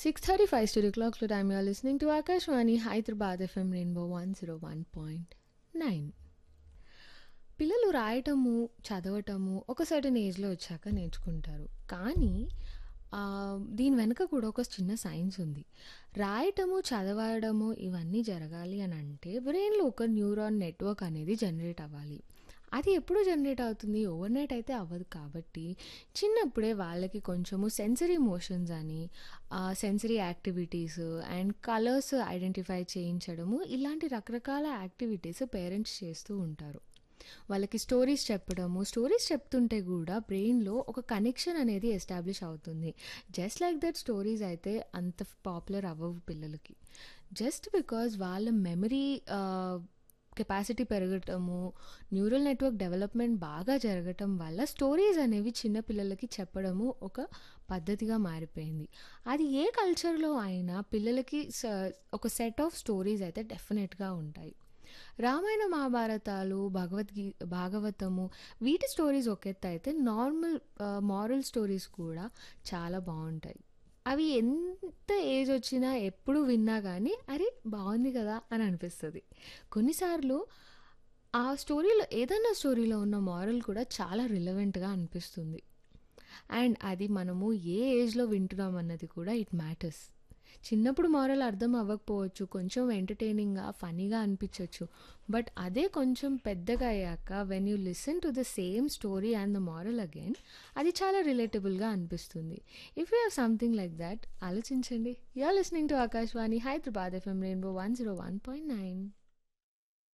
6:35 studio clock to time you are listening to Akashwani Hyderabad FM Rainbow 101.9 పిల్లలు రాయటము చదవటము ఒక certain ఏజ్లో వచ్చాక నేర్చుకుంటారు కానీ ఆ, దీని వెనుక కూడా ఒక చిన్న సైన్స్ ఉంది రాయటము చదవడము ఇవన్నీ జరగాలి అని అంటే బ్రెయిన్లో ఒక న్యూరాన్ నెట్వర్క్ అనేది జనరేట్ అవ్వాలి అది ఎప్పుడు జనరేట్ అవుతుంది ఓవర్ నైట్ అయితే అవ్వదు కాబట్టి చిన్నప్పుడే వాళ్ళకి కొంచెము సెన్సరీ మోషన్స్ అని sensory activities and colours identify చేయించడము ఇలాంటి రకరకాల యాక్టివిటీస్ పేరెంట్స్ చేస్తూ ఉంటారు వాళ్ళకి స్టోరీస్ చెప్పడము స్టోరీస్ చెప్తుంటే కూడా బ్రెయిన్లో ఒక కనెక్షన్ అనేది ఎస్టాబ్లిష్ అవుతుంది జస్ట్ లైక్ దట్ స్టోరీస్ అయితే అంత పాపులర్ అవ్వవు పిల్లలకి జస్ట్ బికాజ్ వాళ్ళ మెమరీ కెపాసిటీ పెరగటము న్యూరల్ నెట్వర్క్ డెవలప్మెంట్ బాగా జరగటం వల్ల స్టోరీస్ అనేవి చిన్న పిల్లలకి చెప్పడము ఒక పద్ధతిగా మారిపోయింది అది ఏ కల్చర్లో అయినా పిల్లలకి స- ఒక సెట్ ఆఫ్ స్టోరీస్ అయితే డెఫినెట్గా ఉంటాయి రామాయణ మహాభారతాలు భగవద్గీ భాగవతము వీటి స్టోరీస్ ఒక ఎత్తు అయితే నార్మల్ మారల్ స్టోరీస్ కూడా చాలా బాగుంటాయి అవి ఎంత ఏజ్ వచ్చినా ఎప్పుడు విన్నా కానీ అరే బాగుంది కదా అని అనిపిస్తుంది కొన్నిసార్లు ఆ స్టోరీలో ఏదైనా స్టోరీలో ఉన్న మారల్ కూడా చాలా రిలవెంట్గా అనిపిస్తుంది అండ్ అది మనము ఏ ఏజ్లో వింటున్నాం అన్నది కూడా ఇట్ మ్యాటర్స్ చిన్నప్పుడు మారల్ అర్థం అవ్వకపోవచ్చు కొంచెం ఎంటర్టైనింగ్గా ఫనీగా అనిపించవచ్చు బట్ అదే కొంచెం పెద్దగా అయ్యాక when you listen to the same story and the moral again అది చాలా రిలేటబుల్గా అనిపిస్తుంది if you have something like that ఆలోచించండి you are listening to Akashvani Hyderabad FM Rainbow one zero one point nine